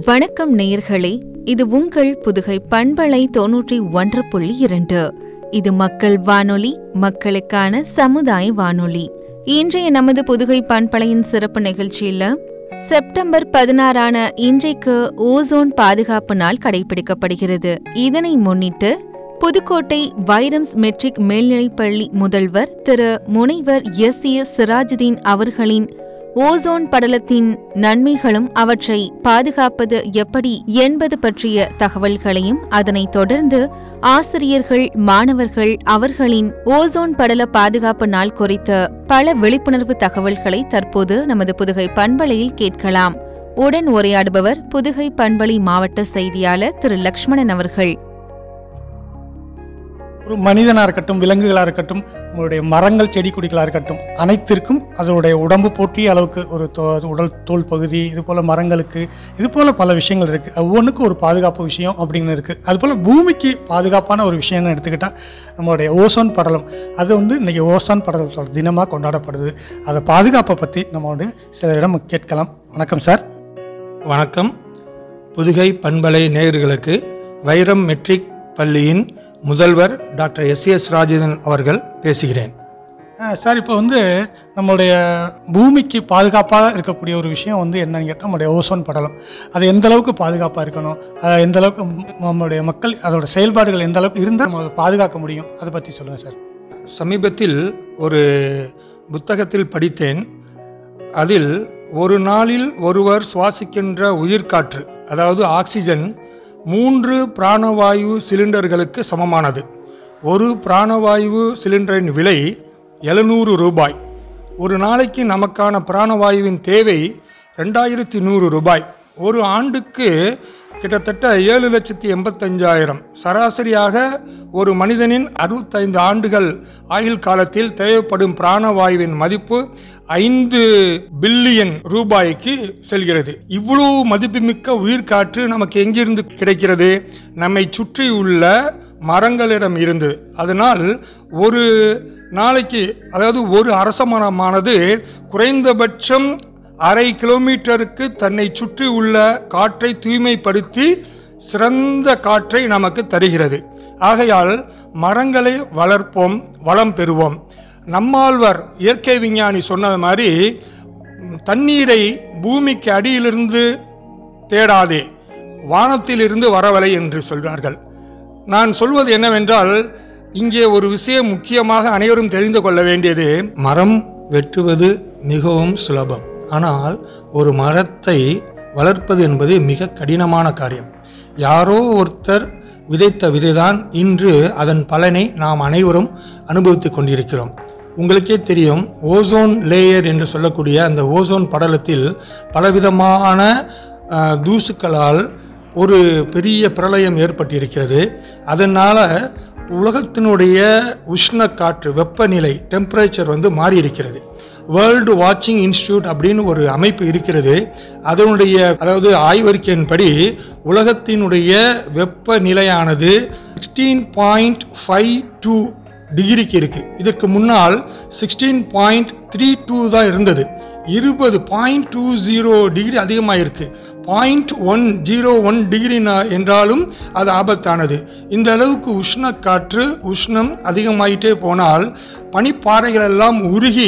வணக்கம் நேயர்களே இது உங்கள் புதுகை பண்பலை தொன்னூற்றி ஒன்று புள்ளி இரண்டு இது மக்கள் வானொலி மக்களுக்கான சமுதாய வானொலி இன்றைய நமது புதுகை பண்பலையின் சிறப்பு நிகழ்ச்சியில செப்டம்பர் பதினாறான இன்றைக்கு ஓசோன் பாதுகாப்பு நாள் கடைபிடிக்கப்படுகிறது இதனை முன்னிட்டு புதுக்கோட்டை வைரம்ஸ் மெட்ரிக் மேல்நிலைப்பள்ளி முதல்வர் திரு முனைவர் எஸ் ஏ சிராஜுதீன் அவர்களின் ஓசோன் படலத்தின் நன்மைகளும் அவற்றை பாதுகாப்பது எப்படி என்பது பற்றிய தகவல்களையும் அதனைத் தொடர்ந்து ஆசிரியர்கள் மாணவர்கள் அவர்களின் ஓசோன் படல பாதுகாப்பு நாள் குறித்த பல விழிப்புணர்வு தகவல்களை தற்போது நமது புதுகை பண்பலையில் கேட்கலாம் உடன் உரையாடுபவர் புதுகை பண்பலை மாவட்ட செய்தியாளர் திரு லக்ஷ்மணன் அவர்கள் ஒரு மனிதனாக இருக்கட்டும் விலங்குகளாக இருக்கட்டும் உங்களுடைய மரங்கள் செடி கொடிகளாக இருக்கட்டும் அனைத்திற்கும் அதனுடைய உடம்பு போற்றிய அளவுக்கு ஒரு தோ- உடல் தோல் பகுதி இது போல மரங்களுக்கு இது போல பல விஷயங்கள் இருக்கு ஒவ்வொன்றுக்கும் ஒரு பாதுகாப்பு விஷயம் அப்படின்னு இருக்கு அது போல பூமிக்கு பாதுகாப்பான ஒரு விஷயம்னு எடுத்துக்கிட்டா நம்மளுடைய ஓசோன் படலம் அது வந்து இன்னைக்கு ஓசோன் படலத்தோட தினமாக கொண்டாடப்படுது அதை பாதுகாப்பை பற்றி நம்ம வந்து சிலரிடம் கேட்கலாம் வணக்கம் சார் வணக்கம் புதுகை பண்பலை நேயர்களுக்கு வைரம் மெட்ரிக் பள்ளியின் முதல்வர் டாக்டர் எஸ் எஸ் ராஜேந்திரன் அவர்கள் பேசுகிறேன் ஆ, சார் இப்போ வந்து நம்மளுடைய பூமிக்கு பாதுகாப்பாக இருக்கக்கூடிய ஒரு விஷயம் வந்து என்னன்னு கேட்டால் நம்மளுடைய ஓசோன் படலம் அது எந்த அளவுக்கு பாதுகாப்பாக இருக்கணும் அது எந்த அளவுக்கு ம்- நம்மளுடைய மக்கள் அதோட செயல்பாடுகள் எந்த அளவுக்கு இருந்தால் நம்ம அதை பாதுகாக்க முடியும் அதை பற்றி சொல்லுங்கள் சார் சமீபத்தில் ஒரு புத்தகத்தில் படித்தேன் அதில் ஒரு நாளில் ஒருவர் சுவாசிக்கின்ற உயிர்காற்று அதாவது ஆக்சிஜன் மூன்று பிராணவாயு சிலிண்டர்களுக்கு சமமானது ஒரு பிராணவாயு சிலிண்டரின் விலை எழுநூறு ரூபாய் ஒரு நாளைக்கு நமக்கான பிராணவாயுவின் தேவை ரெண்டாயிரத்தி நூறு ரூபாய் ஒரு ஆண்டுக்கு கிட்டத்தட்ட ஏழு லட்சத்தி எண்பத்தஞ்சாயிரம் சராசரியாக ஒரு மனிதனின் அறுபத்தைந்து ஆண்டுகள் ஆயுள் காலத்தில் தேவைப்படும் பிராணவாயுவின் மதிப்பு ஐந்து பில்லியன் ரூபாய்க்கு செல்கிறது இவ்வளவு மதிப்புமிக்க உயிர்காற்று நமக்கு எங்கிருந்து கிடைக்கிறது நம்மை சுற்றியுள்ள மரங்களிடம் இருந்து அதனால் ஒரு நாளைக்கு அதாவது ஒரு அரச மரமானது குறைந்தபட்சம் அரை கிலோமீட்டருக்கு தன்னை சுற்றி உள்ள காற்றை தூய்மைப்படுத்தி சிறந்த காற்றை நமக்கு தருகிறது ஆகையால் மரங்களை வளர்ப்போம் வளம் பெறுவோம் நம்மாழ்வார் இயற்கை விஞ்ஞானி சொன்னது மாதிரி ம், தண்ணீரை பூமிக்கு அடியிலிருந்து தேடாதே வானத்திலிருந்து வரவலை என்று சொல்வார்கள் நான் சொல்வது என்னவென்றால் இங்கே ஒரு விஷயம் முக்கியமாக அனைவரும் தெரிந்து கொள்ள வேண்டியது மரம் வெட்டுவது மிகவும் சுலபம் ஆனால் ஒரு மரத்தை வளர்ப்பது என்பது மிக கடினமான காரியம் யாரோ ஒருத்தர் விதைத்த விதைதான் இன்று அதன் பலனை நாம் அனைவரும் அனுபவித்துக் கொண்டிருக்கிறோம் உங்களுக்கே தெரியும் ஓசோன் லேயர் என்று சொல்லக்கூடிய அந்த ஓசோன் படலத்தில் பலவிதமான அஹ், தூசுக்களால் ஒரு பெரிய பிரளயம் ஏற்பட்டிருக்கிறது அதனால உலகத்தினுடைய உஷ்ண காற்று வெப்பநிலை டெம்பரேச்சர் வந்து மாறி இருக்கிறது வேர்ல்டு வாட்சிங் இன்ஸ்டிடியூட் அப்படின்னு ஒரு அமைப்பு இருக்கிறது அதனுடைய அதாவது ஆய்வறிக்கையின்படி உலகத்தினுடைய வெப்பநிலையானது சிக்ஸ்டீன் பாயிண்ட் ஃபைவ் டூ டிகிரிக்கு இருக்கு இதற்கு முன்னால் சிக்ஸ்டீன் பாயிண்ட் த்ரீ டூ தான் இருந்தது இருபது பாயிண்ட் டூ ஜீரோ டிகிரி அதிகமாக இருக்கு point one zero one degree என்றாலும் அது ஆபத்தானது இந்த அளவுக்கு உஷ்ண காற்று உஷ்ணம் அதிகமாயிட்டே போனால் பனிப்பாறைகள் எல்லாம் உருகி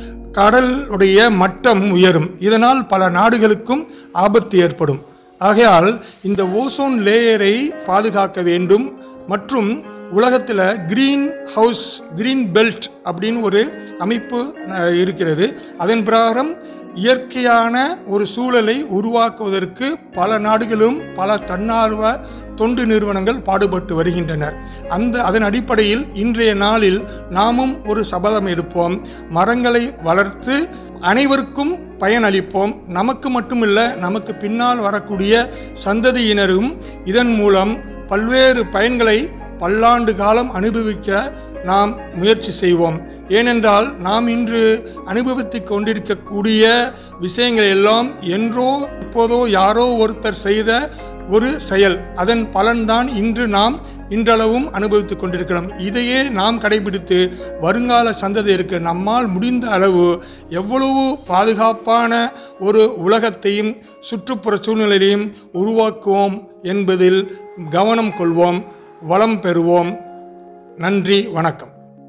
கடலுடைய மட்டம் உயரும் இதனால் பல நாடுகளுக்கும் ஆபத்து ஏற்படும் ஆகையால் இந்த ஓசோன் லேயரை பாதுகாக்க வேண்டும் மற்றும் உலகத்தில் கிரீன் ஹவுஸ் கிரீன் பெல்ட் அப்படின்னு ஒரு அமைப்பு அஹ், இருக்கிறது அதன் பிரகாரம் இயற்கையான ஒரு சூழலை உருவாக்குவதற்கு பல நாடுகளும் பல தன்னார்வ தொண்டு நிறுவனங்கள் பாடுபட்டு வருகின்றனர் அந்த அதன் அடிப்படையில் இன்றைய நாளில் நாமும் ஒரு சபதம் எடுப்போம் மரங்களை வளர்த்து அனைவருக்கும் பயனளிப்போம் நமக்கு மட்டுமில்ல நமக்கு பின்னால் வரக்கூடிய சந்ததியினரும் இதன் மூலம் பல்வேறு பயன்களை பல்லாண்டு காலம் அனுபவிக்க நாம் முயற்சி செய்வோம் ஏனென்றால் நாம் இன்று அனுபவித்துக் கொண்டிருக்கக்கூடிய விஷயங்கள் எல்லாம் என்றோ இப்போதோ யாரோ ஒருத்தர் செய்த ஒரு செயல் அதன் பலன்தான் இன்று நாம் இன்றளவும் அனுபவித்துக் கொண்டிருக்கிறோம் இதையே நாம் கடைபிடித்து வருங்கால சந்ததியருக்கு நம்மால் முடிந்த அளவு எவ்வளவு பாதுகாப்பான ஒரு உலகத்தையும் சுற்றுப்புற சூழ்நிலையையும் உருவாக்குவோம் என்பதில் கவனம் கொள்வோம் வளம் பெறுவோம் நன்றி வணக்கம்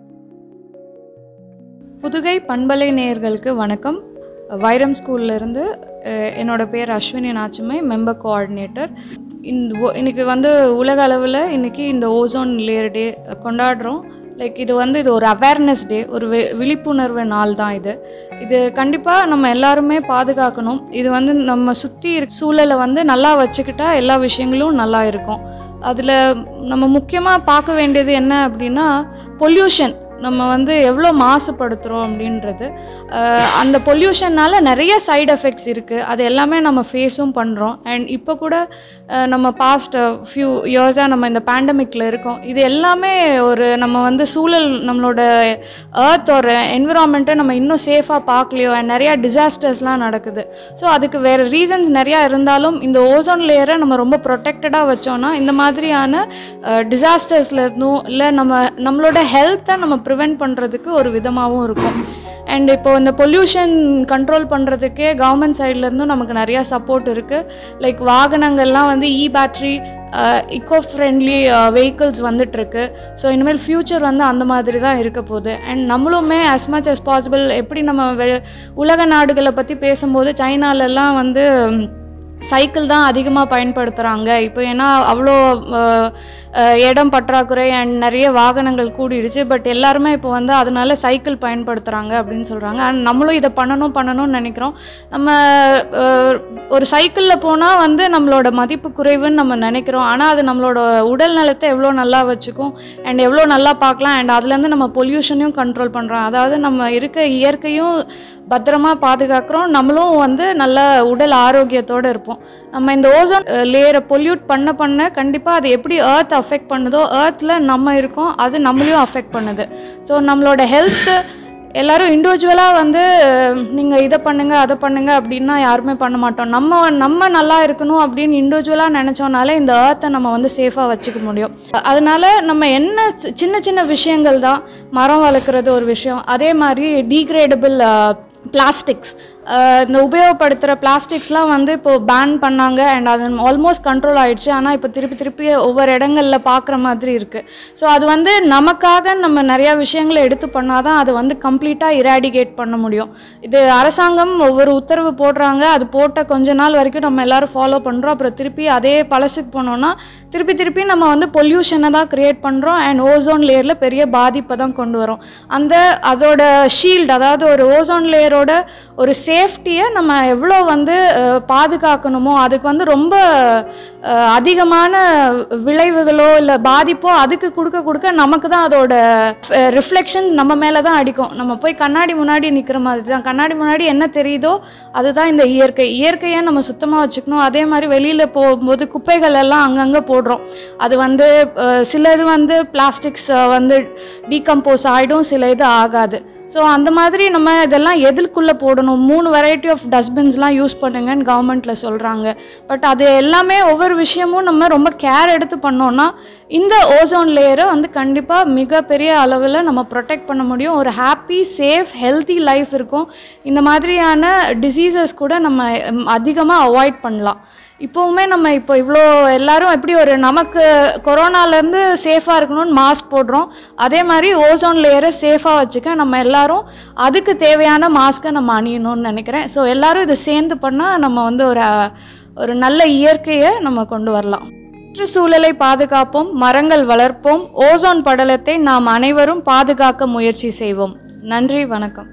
புதுகை பண்பலை நேயர்களுக்கு வணக்கம் வைரம் ஸ்கூல்ல இருந்து அஹ், என்னோட பேர் அஸ்வினி நாச்சுமை மெம்பர் கோஆர்டினேட்டர் இந்த ஒ- இன்னைக்கு வந்து உலக அளவில் இன்னைக்கு இந்த ஓசோன் லேயர் டே கொண்டாடுறோம் லைக் இது வந்து இது ஒரு அவேர்னஸ் டே ஒரு வி- விழிப்புணர்வு நாள் தான் இது இது கண்டிப்பாக நம்ம எல்லாருமே பாதுகாக்கணும் இது வந்து நம்ம சுற்றி இருக்க சூழலை வந்து நல்லா வச்சுக்கிட்டா எல்லா விஷயங்களும் நல்லா இருக்கும் அதில் நம்ம முக்கியமாக பார்க்க வேண்டியது என்ன அப்படின்னா பொல்யூஷன் நம்ம வந்து எவ்வளோ மாசுபடுத்துகிறோம் அப்படின்றது அஹ் அந்த பொல்யூஷன்னால நிறைய சைடு எஃபெக்ட்ஸ் இருக்குது அது எல்லாமே நம்ம ஃபேஸும் பண்ணுறோம் அண்ட் இப்போ கூட அஹ் நம்ம பாஸ்ட் ஃபியூ இயர்ஸாக நம்ம இந்த பேண்டமிக்கில் இருக்கோம் இது எல்லாமே ஒரு நம்ம வந்து சூழல் நம்மளோட earth ஒரு என்விரான்மெண்ட்டை நம்ம இன்னும் சேஃபாக பார்க்கலையோ அண்ட் நிறையா டிசாஸ்டர்ஸ்லாம் நடக்குது ஸோ அதுக்கு வேறு ரீசன்ஸ் நிறையா இருந்தாலும் இந்த ஓசோன் லேயரை நம்ம ரொம்ப ப்ரொடெக்டடாக வச்சோம்னா இந்த மாதிரியான டிசாஸ்டர்ஸ்ல இருந்தும் இல்லை நம்ம நம்மளோட ஹெல்த்தை நம்ம ப்ரிவென்ட் பண்ணுறதுக்கு ஒரு விதமாகவும் இருக்கும் அண்ட் இப்போ இந்த பொல்யூஷன் கண்ட்ரோல் பண்ணுறதுக்கே கவர்மெண்ட் சைட்லேருந்தும் நமக்கு நிறையா சப்போர்ட் இருக்குது லைக் வாகனங்கள்லாம் வந்து e battery eco friendly vehicles வந்துட்டு இருக்கு ஸோ இனிமேல் ஃப்யூச்சர் வந்து அந்த மாதிரி தான் இருக்க போகுது அண்ட் நம்மளுமே as much as possible எப்படி நம்ம வெ- உலக நாடுகளை பற்றி பேசும்போது சைனாலெல்லாம் வந்து சைக்கிள் தான் அதிகமாக பயன்படுத்துகிறாங்க இப்போ ஏன்னா அவ்வளோ அஹ், அஹ், இடம் பற்றாக்குறை அண்ட் நிறைய வாகனங்கள் கூடிடுச்சு பட் எல்லாருமே இப்போ வந்து அதனால சைக்கிள் பயன்படுத்துகிறாங்க அப்படின்னு சொல்கிறாங்க அண்ட் நம்மளும் இதை பண்ணணும் பண்ணணும்னு நினைக்கிறோம் நம்ம அஹ், ஒரு சைக்கிளில் போனால் வந்து நம்மளோட மதிப்பு குறைவுன்னு நம்ம நினைக்கிறோம் ஆனால் அது நம்மளோட உடல் நலத்தை எவ்வளோ நல்லா வச்சுக்கும் அண்ட் எவ்வளோ நல்லா பார்க்கலாம் அண்ட் அதுலேருந்து நம்ம பொல்யூஷனையும் கண்ட்ரோல் பண்ணுறோம் அதாவது நம்ம இருக்க இயற்கையும் பத்திரமா பாதுகாக்கிறோம் நம்மளும் வந்து நல்ல உடல் ஆரோக்கியத்தோட இருப்போம் நம்ம இந்த ஓசோன் லேயரை பொல்யூட் பண்ண பண்ண கண்டிப்பா அது எப்படி எர்த் அஃபெக்ட் பண்ணுதோ எர்த்ல நம்ம இருக்கோம் அது நம்மளையும் அஃபெக்ட் பண்ணுது ஸோ நம்மளோட ஹெல்த் எல்லாரும் இண்டிவிஜுவலா வந்து அஹ், நீங்க இதை பண்ணுங்க அதை பண்ணுங்க அப்படின்னா யாருமே பண்ண மாட்டோம் நம்ம நம்ம நல்லா இருக்கணும் அப்படின்னு இண்டிவிஜுவலா நினைச்சோம்னாலே இந்த ஏர்த்தை நம்ம வந்து சேஃபா வச்சுக்க முடியும் அதனால நம்ம என்ன சி- சின்ன சின்ன விஷயங்கள் தான் மரம் வளர்க்குறது ஒரு விஷயம் அதே மாதிரி டீக்ரேடபிள் பிளாஸ்டிக்ஸ் இந்த உபயோகப்படுத்துகிற பிளாஸ்டிக்ஸ்லாம் வந்து இப்போ பேன் பண்ணாங்க அண்ட் அது ஆல்மோஸ்ட் கண்ட்ரோல் ஆயிடுச்சு ஆனால் இப்போ திருப்பி திருப்பி ஒவ்வொரு இடங்கள்ல பார்க்குற மாதிரி இருக்கு ஸோ அது வந்து நமக்காக நம்ம நிறைய விஷயங்களை எடுத்து பண்ணாதான் அதை வந்து கம்ப்ளீட்டாக இராடிகேட் பண்ண முடியும் இது அரசாங்கம் ஒவ்வொரு உத்தரவு போடுறாங்க அது போட்ட கொஞ்ச நாள் வரைக்கும் நம்ம எல்லாரும் ஃபாலோ பண்றோம் அப்புறம் திருப்பி அதே பழசுக்கு போனோம்னா திருப்பி திருப்பி நம்ம வந்து பொல்யூஷனை தான் கிரியேட் பண்றோம் அண்ட் ஓசோன் லேயர்ல பெரிய பாதிப்பை தான் கொண்டு வரோம் அந்த அதோட ஷீல்டு அதாவது ஒரு ஓசோன் லேயரோட ஒரு சேஃப்டியை நம்ம எவ்வளோ வந்து அஹ், பாதுகாக்கணுமோ அதுக்கு வந்து ரொம்ப அஹ், அதிகமான விளைவுகளோ இல்லை பாதிப்போ அதுக்கு கொடுக்க கொடுக்க நமக்கு தான் அதோட ரிஃப்ளெக்ஷன் நம்ம மேலே தான் அடிக்கும் நம்ம போய் கண்ணாடி முன்னாடி நிற்கிற மாதிரி தான் கண்ணாடி முன்னாடி என்ன தெரியுதோ அதுதான் இந்த இயற்கை இயற்கையை நம்ம சுத்தமாக வச்சுக்கணும் அதே மாதிரி வெளியில் போகும்போது குப்பைகள் எல்லாம் அங்கங்கே போடுறோம் அது வந்து அஹ், சில இது வந்து பிளாஸ்டிக்ஸ் வந்து டீகம்போஸ் ஆகிடும் சில இது ஆகாது ஸோ அந்த மாதிரி நம்ம இதெல்லாம் எதுக்குள்ளே போடணும் மூணு வெரைட்டி ஆஃப் டஸ்ட்பின்ஸ்லாம் யூஸ் பண்ணுங்கன்னு கவர்மெண்ட்டில் சொல்கிறாங்க பட் அது எல்லாமே ஒவ்வொரு விஷயமும் நம்ம ரொம்ப கேர் எடுத்து பண்ணோம்னா இந்த ஓசோன் லேயரை வந்து கண்டிப்பாக மிகப்பெரிய அளவில் நம்ம ப்ரொடெக்ட் பண்ண முடியும் ஒரு ஹாப்பி சேஃப் ஹெல்த்தி லைஃப் இருக்கும் இந்த மாதிரியான டிசீசஸ் கூட நம்ம அதிகமாக அவாய்ட் பண்ணலாம் இப்போவுமே நம்ம இப்போ இவ்வளோ எல்லாரும் எப்படி ஒரு நமக்கு கொரோனாலேருந்து சேஃபாக இருக்கணும்னு மாஸ்க் போடுறோம் அதே மாதிரி ஓசோன் லேயரை சேஃபாக வச்சுக்க நம்ம எல்லாரும் அதுக்கு தேவையான மாஸ்க்கை நம்ம அணியணும்னு நினைக்கிறேன் ஸோ எல்லாரும் இதை சேர்ந்து பண்ணால் நம்ம வந்து ஒரு அஹ், ஒரு நல்ல இயற்கையை நம்ம கொண்டு வரலாம் சுற்றுச்சூழலை பாதுகாப்போம் மரங்கள் வளர்ப்போம் ஓசோன் படலத்தை நாம் அனைவரும் பாதுகாக்க முயற்சி செய்வோம் நன்றி வணக்கம்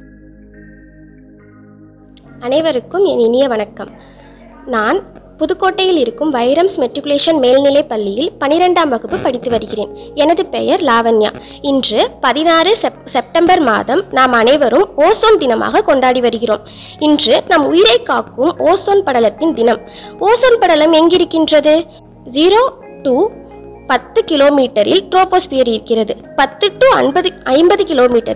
அனைவருக்கும் என் இனிய வணக்கம் நான் புதுக்கோட்டையில் இருக்கும் வைரம்ஸ் மெட்ரிகுலேஷன் மேல்நிலைப் பள்ளியில் பனிரெண்டாம் வகுப்பு படித்து வருகிறேன் எனது பெயர் லாவண்யா இன்று பதினாறு செப் செப்டம்பர் மாதம் நாம் அனைவரும் ஓசோன் தினமாக கொண்டாடி வருகிறோம் இன்று நம் உயிரை காக்கும் ஓசோன் படலத்தின் தினம் ஓசோன் படலம் எங்கிருக்கின்றது ஜீரோ டூ பத்து கிலோமீட்டரில் ட்ரோபோஸ்பியர் இருக்கிறது பத்து டு ஐம்பது ஐம்பது கிலோமீட்டரில்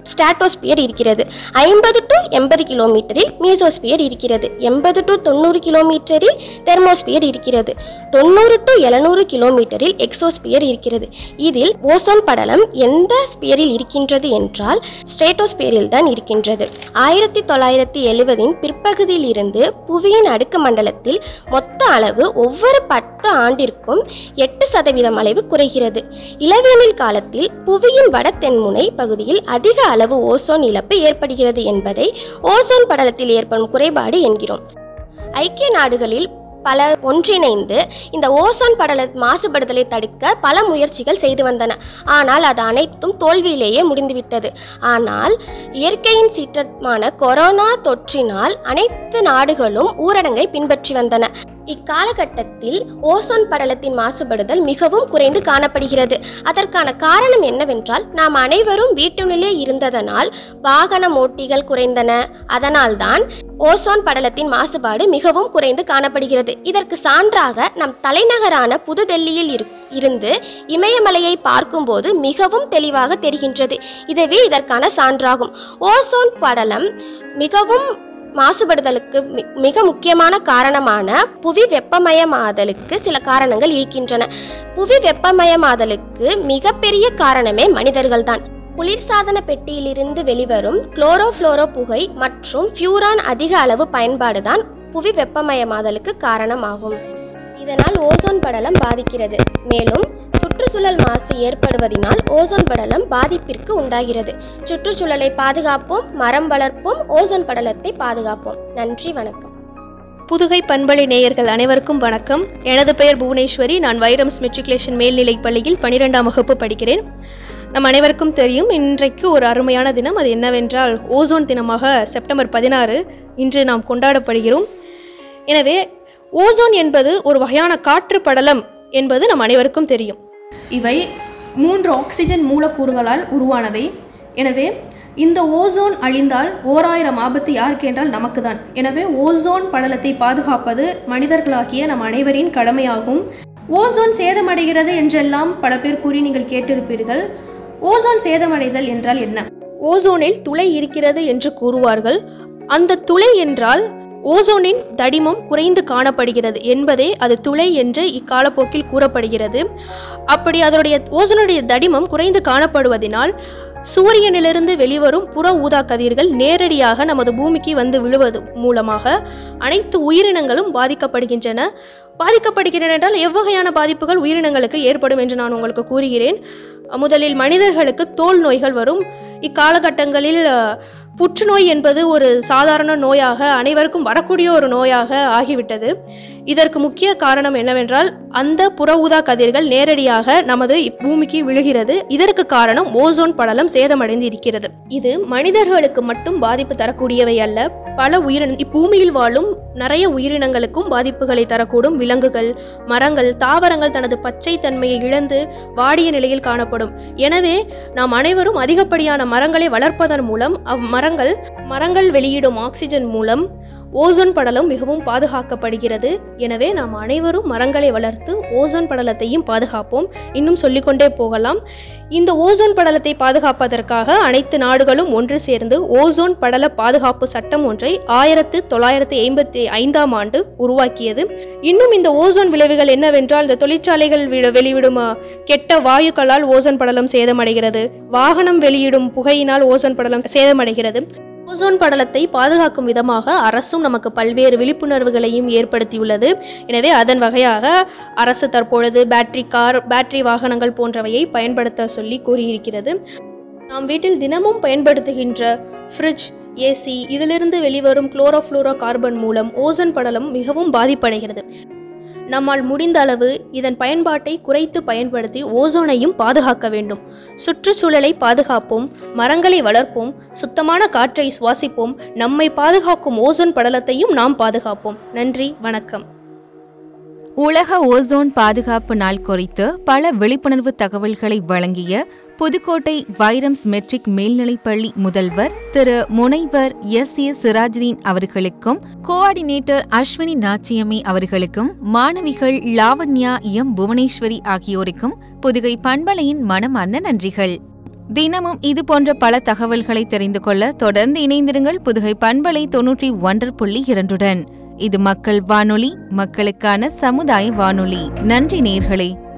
ஸ்டாட்டோஸ்பியர் இருக்கிறது ஐம்பது டு எண்பது கிலோமீட்டரில் மீசோஸ்பியர் இருக்கிறது எண்பது டு தொண்ணூறு கிலோமீட்டரில் தெர்மோஸ்பியர் இருக்கிறது தொண்ணூறு டு எழுநூறு கிலோமீட்டரில் எக்ஸோஸ்பியர் இருக்கிறது இதில் ஓசோன் படலம் எந்த ஸ்பியரில் இருக்கின்றது என்றால் ஸ்ட்ரேட்டோஸ்பியரில் தான் இருக்கின்றது ஆயிரத்தி தொள்ளாயிரத்தி எழுபதின் பிற்பகுதியில் இருந்து புவியின் அடுக்கு மண்டலத்தில் மொத்த அளவு ஒவ்வொரு பத்து ஆண்டிற்கும் எட்டு சதவீதம் அளவு குறைகிறது இளவேனில் காலத்தில் புவியின் வட தென்முனை பகுதியில் அதிக அளவு ஓசோன் இழப்பு ஏற்படுகிறது என்பதை ஓசோன் படலத்தில் ஏற்படும் குறைபாடு என்கிறோம் ஐக்கிய நாடுகளில் பல ஒன்றிணைந்து இந்த ஓசோன் படல மாசுபடுதலை தடுக்க பல முயற்சிகள் செய்து வந்தன ஆனால் அது அனைத்தும் தோல்வியிலேயே முடிந்துவிட்டது ஆனால் இயற்கையின் சீற்றமான கொரோனா தொற்றினால் அனைத்து நாடுகளும் ஊரடங்கை பின்பற்றி வந்தன இக்காலகட்டத்தில் ஓசோன் படலத்தின் மாசுபடுதல் மிகவும் குறைந்து காணப்படுகிறது அதற்கான காரணம் என்னவென்றால் நாம் அனைவரும் வீட்டினுள்ளே இருந்ததனால் வாகன ஓட்டிகள் குறைந்தன அதனால்தான் ஓசோன் படலத்தின் மாசுபாடு மிகவும் குறைந்து காணப்படுகிறது இதற்கு சான்றாக நம் தலைநகரான புதுடெல்லியில் இரு- இருந்து இமயமலையை பார்க்கும்போது மிகவும் தெளிவாக தெரிகின்றது இதுவே இதற்கான சான்றாகும் ஓசோன் படலம் மிகவும் மாசுபடுதலுக்கு மி- மிக முக்கியமான காரணமான புவி வெப்பமயமாதலுக்கு சில காரணங்கள் இருக்கின்றன புவி வெப்பமயமாதலுக்கு மிகப்பெரிய காரணமே மனிதர்கள்தான் குளிர்சாதன பெட்டியிலிருந்து வெளிவரும் குளோரோஃப்ளோரோ புகை மற்றும் ஃபியூரான் அதிக அளவு பயன்பாடுதான் புவி வெப்பமயமாதலுக்கு காரணமாகும் இதனால் ஓசோன் படலம் பாதிக்கிறது மேலும் சுற்றுச்சூழல் மாசு ஏற்படுவதினால் ஓசோன் படலம் பாதிப்பிற்கு உண்டாகிறது சுற்றுச்சூழலை பாதுகாப்போம் மரம் வளர்ப்போம் ஓசோன் படலத்தை பாதுகாப்போம் நன்றி வணக்கம் புதுகை பண்பலை நேயர்கள் அனைவருக்கும் வணக்கம் எனது பெயர் புவனேஸ்வரி நான் வைரம்ஸ் மெட்ரிகுலேஷன் மேல்நிலைப் பள்ளியில் பனிரெண்டாம் வகுப்பு படிக்கிறேன் நம் அனைவருக்கும் தெரியும் இன்றைக்கு ஒரு அருமையான தினம் அது என்னவென்றால் ஓசோன் தினமாக செப்டம்பர் பதினாறு இன்று நாம் கொண்டாடப்படுகிறோம் எனவே ஓசோன் என்பது ஒரு வகையான காற்று படலம் என்பது நம் அனைவருக்கும் தெரியும் இவை மூன்று ஆக்சிஜன் மூலக்கூறுகளால் உருவானவை எனவே இந்த ஓசோன் அழிந்தால் ஓராயிரம் ஆபத்து யாருக்கு என்றால் நமக்கு தான் எனவே ஓசோன் படலத்தை பாதுகாப்பது மனிதர்களாகிய நம் அனைவரின் கடமையாகும் ஓசோன் சேதமடைகிறது என்றெல்லாம் பல பேர் கூறி நீங்கள் கேட்டிருப்பீர்கள் ஓசோன் சேதமடைதல் என்றால் என்ன ஓசோனில் துளை இருக்கிறது என்று கூறுவார்கள் அந்த துளை என்றால் ஓசோனின் தடிமம் குறைந்து காணப்படுகிறது என்பதே அது துளை என்று இக்காலப்போக்கில் கூறப்படுகிறது அப்படி அதனுடைய ஓசோனுடைய தடிமம் குறைந்து காணப்படுவதினால் சூரியனிலிருந்து வெளிவரும் புற ஊதா கதிர்கள் நேரடியாக நமது பூமிக்கு வந்து விழுவது மூலமாக அனைத்து உயிரினங்களும் பாதிக்கப்படுகின்றன பாதிக்கப்படுகின்றன என்றால் எவ்வகையான பாதிப்புகள் உயிரினங்களுக்கு ஏற்படும் என்று நான் உங்களுக்கு கூறுகிறேன் முதலில் மனிதர்களுக்கு தோல் நோய்கள் வரும் இக்காலகட்டங்களில் அஹ், புற்றுநோய் என்பது ஒரு சாதாரண நோயாக அனைவருக்கும் வரக்கூடிய ஒரு நோயாக ஆகிவிட்டது இதற்கு முக்கிய காரணம் என்னவென்றால் அந்த புற ஊதா கதிர்கள் நேரடியாக நமது பூமிக்கு விழுகிறது இதற்கு காரணம் ஓசோன் படலம் சேதமடைந்து இருக்கிறது இது மனிதர்களுக்கு மட்டும் பாதிப்பு தரக்கூடியவை அல்ல பல உயிரின இப்பூமியில் வாழும் நிறைய உயிரினங்களுக்கும் பாதிப்புகளை தரக்கூடும் விலங்குகள் மரங்கள் தாவரங்கள் தனது பச்சை தன்மையை இழந்து வாடிய நிலையில் காணப்படும் எனவே நாம் அனைவரும் அதிகப்படியான மரங்களை வளர்ப்பதன் மூலம் அம்மரங்கள் மரங்கள் வெளியிடும் ஆக்சிஜன் மூலம் ஓசோன் படலம் மிகவும் பாதுகாக்கப்படுகிறது எனவே நாம் அனைவரும் மரங்களை வளர்த்து ஓசோன் படலத்தையும் பாதுகாப்போம் இன்னும் சொல்லிக்கொண்டே போகலாம் இந்த ஓசோன் படலத்தை பாதுகாப்பதற்காக அனைத்து நாடுகளும் ஒன்று சேர்ந்து ஓசோன் படல பாதுகாப்பு சட்டம் ஒன்றை ஆயிரத்து தொள்ளாயிரத்து ஐம்பத்தி ஐந்தாம் ஆண்டு உருவாக்கியது இன்னும் இந்த ஓசோன் விளைவுகள் என்னவென்றால் இந்த தொழிற்சாலைகள் விட- வெளிவிடும் அஹ், கெட்ட வாயுக்களால் ஓசோன் படலம் சேதமடைகிறது வாகனம் வெளியிடும் புகையினால் ஓசோன் படலம் சேதமடைகிறது ஓசோன் படலத்தை பாதுகாக்கும் விதமாக அரசும் நமக்கு பல்வேறு விழிப்புணர்வுகளையும் ஏற்படுத்தியுள்ளது எனவே அதன் வகையாக அரசு தற்பொழுது பேட்டரி கார் பேட்டரி வாகனங்கள் போன்றவையை பயன்படுத்த சொல்லி கூறியிருக்கிறது நாம் வீட்டில் தினமும் பயன்படுத்துகின்ற ஃப்ரிட்ஜ் ஏசி இதிலிருந்து வெளிவரும் குளோரோஃப்ளூரோ கார்பன் மூலம் ஓசோன் படலம் மிகவும் பாதிப்படைகிறது நம்மால் முடிந்த அளவு இதன் பயன்பாட்டை குறைத்து பயன்படுத்தி ஓசோனையும் பாதுகாக்க வேண்டும் சுற்றுச்சூழலை பாதுகாப்போம் மரங்களை வளர்ப்போம் சுத்தமான காற்றை சுவாசிப்போம் நம்மை பாதுகாக்கும் ஓசோன் படலத்தையும் நாம் பாதுகாப்போம் நன்றி வணக்கம் உலக ஓசோன் பாதுகாப்பு நாள் குறித்து பல விழிப்புணர்வு தகவல்களை வழங்கிய புதுக்கோட்டை வைரம்ஸ் மெட்ரிக் மேல்நிலைப்பள்ளி முதல்வர் திரு முனைவர் எஸ் ஏ சிராஜுதீன் அவர்களுக்கும் கோஆர்டினேட்டர் அஸ்வினி நாச்சியம்மை அவர்களுக்கும் மாணவிகள் லாவண்யா எம் புவனேஸ்வரி ஆகியோருக்கும் புதுகை பண்பலையின் மனமார்ந்த நன்றிகள் தினமும் இது போன்ற பல தகவல்களை தெரிந்து கொள்ள தொடர்ந்து இணைந்திருங்கள் புதுகை பண்பலை தொன்னூற்றி ஒன்று புள்ளி இரண்டுடன் இது மக்கள் வானொலி மக்களுக்கான சமுதாய வானொலி நன்றி நேர்களே